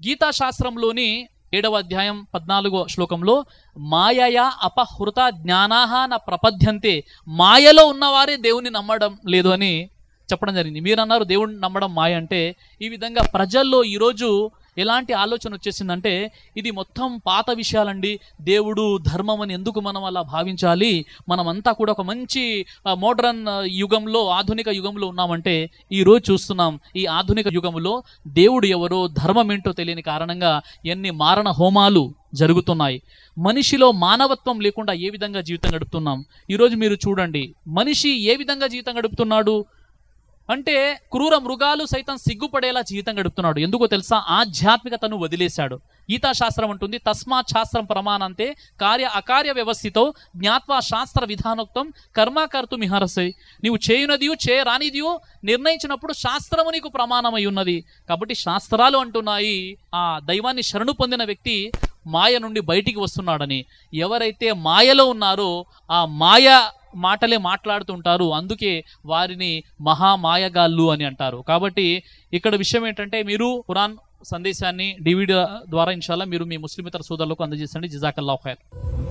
గీతాశాస్త్రంలోని ఏడవ అధ్యాయం పద్నాలుగో శ్లోకంలో మాయయ అపహృత జ్ఞానాహ న ప్రపద్యంతే మాయలో ఉన్నవారే దేవుని నమ్మడం లేదు అని చెప్పడం జరిగింది మీరు అన్నారు దేవుడిని నమ్మడం మాయ అంటే ఈ విధంగా ప్రజల్లో ఈరోజు ఎలాంటి ఆలోచన వచ్చేసిందంటే ఇది మొత్తం పాత విషయాలండి దేవుడు ధర్మం అని ఎందుకు మనం అలా భావించాలి మనమంతా కూడా ఒక మంచి మోడ్రన్ యుగంలో ఆధునిక యుగంలో ఉన్నామంటే ఈ రోజు చూస్తున్నాం ఈ ఆధునిక యుగంలో దేవుడు ఎవరో ధర్మం ఏంటో తెలియని కారణంగా ఎన్ని మారణ హోమాలు జరుగుతున్నాయి మనిషిలో మానవత్వం లేకుండా ఏ విధంగా జీవితం గడుపుతున్నాం ఈరోజు మీరు చూడండి మనిషి ఏ విధంగా జీవితం గడుపుతున్నాడు అంటే క్రూర మృగాలు సైతం సిగ్గుపడేలా జీవితం గడుపుతున్నాడు ఎందుకో తెలుసా ఆధ్యాత్మికతను వదిలేశాడు గీతాశాస్త్రం అంటుంది తస్మాత్ శాస్త్రం ప్రమాణంతే కార్య అకార్య వ్యవస్థితో జ్ఞాత్వా శాస్త్ర విధానోక్తం కర్మాకర్తు మిహరసై నీవు చేయునదియు చేయరానిదియు నిర్ణయించినప్పుడు శాస్త్రము నీకు ప్రమాణమై ఉన్నది కాబట్టి శాస్త్రాలు అంటున్నాయి ఆ దైవాన్ని శరణు పొందిన వ్యక్తి మాయ నుండి బయటికి వస్తున్నాడని ఎవరైతే మాయలో ఉన్నారో ఆ మాయ మాటలే మాట్లాడుతుంటారు అందుకే వారిని మహామాయగాళ్ళు అని అంటారు కాబట్టి ఇక్కడ విషయం ఏంటంటే మీరు ఖురాన్ సందేశాన్ని డివిడి ద్వారా ఇన్షాల్లా మీరు మీ ముస్లిమేతర సోదరులకు అందజేసండి జిజాకల్లా ఖైర్